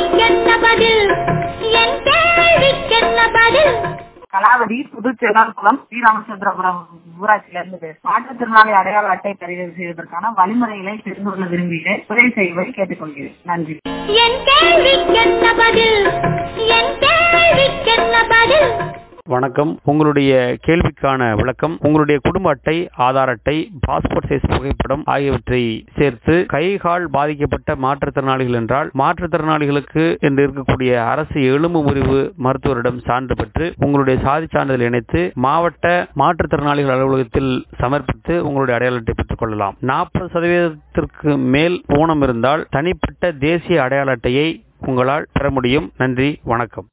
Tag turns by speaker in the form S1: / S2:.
S1: கேள்விக்கென்ன பதில் என் கேள்விக்கென்ன பதில்
S2: கலாவதி புதுச்செல்லார்குளம் ஸ்ரீராமச்சந்திரபுரம் ஊராட்சியில இருந்து பேசுறேன். மாற்றுத்திறனாளி அடையாள அட்டை பதிவு செய்வதற்கான வழிமுறைகளை தெரிந்து கொள்ள விரும்புகிறேன் உதவி செய்வதை கேட்டுக்கொள்கிறேன் நன்றி
S1: என் கேள்விக்கென்ன பதில் என் கேள்விக்கென்ன பதில்
S3: வணக்கம் உங்களுடைய கேள்விக்கான விளக்கம் உங்களுடைய குடும்ப அட்டை ஆதார் அட்டை பாஸ்போர்ட் சைஸ் புகைப்படம் ஆகியவற்றை சேர்த்து கை கால் பாதிக்கப்பட்ட மாற்றுத்திறனாளிகள் என்றால் மாற்றுத்திறனாளிகளுக்கு என்று இருக்கக்கூடிய அரசு எலும்பு முறிவு மருத்துவரிடம் சான்று பெற்று உங்களுடைய சாதி சான்றிதழ் இணைத்து மாவட்ட மாற்றுத்திறனாளிகள் அலுவலகத்தில் சமர்ப்பித்து உங்களுடைய அடையாள அட்டை பெற்றுக் கொள்ளலாம் நாற்பது சதவீதத்திற்கு மேல் ஊனம் இருந்தால் தனிப்பட்ட தேசிய அடையாள அட்டையை உங்களால் பெற முடியும் நன்றி வணக்கம்